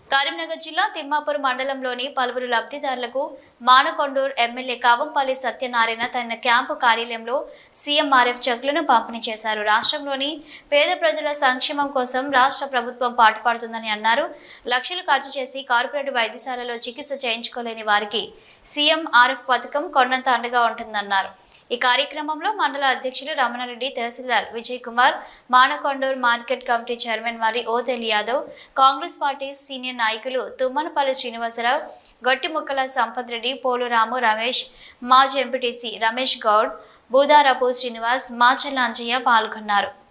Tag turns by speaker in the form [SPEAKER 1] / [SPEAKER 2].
[SPEAKER 1] కరీంనగర్ జిల్లా తిమ్మాపూర్ మండలంలోని పలువురు లబ్ధిదారులకు మానకొండూరు ఎమ్మెల్యే కావంపల్లి సత్యనారాయణ తన క్యాంపు కార్యాలయంలో సీఎంఆర్ఎఫ్ చెక్లను పంపిణీ చేశారు రాష్ట్రంలోని పేద ప్రజల సంక్షేమం కోసం రాష్ట్ర ప్రభుత్వం పాటుపడుతుందని అన్నారు లక్షలు ఖర్చు చేసి కార్పొరేట్ వైద్యశాలలో చికిత్స చేయించుకోలేని వారికి సీఎంఆర్ఎఫ్ పథకం కొన్నంత అండగా ఉంటుందన్నారు ఈ కార్యక్రమంలో మండల అధ్యక్షుడు Ramana Reddy tahsildar Vijay Kumar Manakondur market committee chairman మరి ఓదెల్ యాదవ్ కాంగ్రెస్ పార్టీ సీనియర్ నాయకులు తుమ్మనపల్లి శ్రీనివాసరావు గొట్టిముక్కల సంపత్ రెడ్డి పోలురాము రమేష్ మాజీ ఎంపీటీసీ రమేష్ గౌడ్ బూదారపు శ్రీనివాస్ మాచల్ల అంజయ్య పాల్గొన్నారు